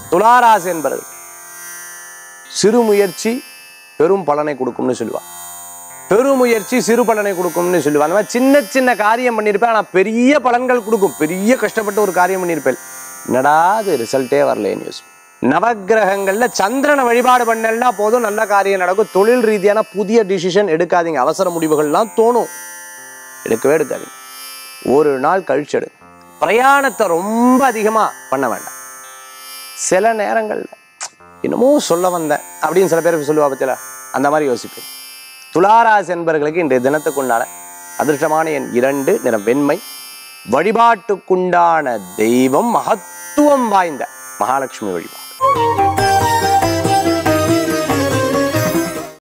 துளாராசி என்பர்கள் சிறு முயற்சி பெரும் பலனை கொடுக்கும்னு சொல்லுவா பெருமுயற்சி சிறு பலனை கொடுக்கும்னு சொல்லுவா அந்த மாதிரி சின்ன சின்ன காரியம் பண்ணியிருப்பேன் ஆனால் பெரிய பலன்கள் கொடுக்கும் பெரிய கஷ்டப்பட்டு ஒரு காரியம் பண்ணியிருப்பேன் என்னடா அது ரிசல்ட்டே வரலேன்னு யோசி நவக்கிரகங்கள்ல சந்திரனை வழிபாடு பண்ணலன்னா போதும் நல்ல காரியம் நடக்கும் தொழில் ரீதியான புதிய டிசிஷன் எடுக்காதீங்க அவசர முடிவுகள்லாம் தோணும் எடுக்கவே எடுக்காதீங்க ஒரு நாள் கழிச்சு எடுங்க பிரயாணத்தை ரொம்ப அதிகமா பண்ண வேண்டாம் சில நேரங்கள்ல என்னமோ சொல்ல வந்தேன் அப்படின்னு சில பேர் சொல்லுவா பத்தில அந்த மாதிரி யோசிப்பேன் துளாராசி என்பர்களுக்கு இன்றைய தினத்துக்குண்டான அதிர்ஷ்டமான எண் இரண்டு நிறம் வெண்மை வழிபாட்டுக்குண்டான தெய்வம் மகத்துவம் வாய்ந்த மகாலட்சுமி வழிபாடு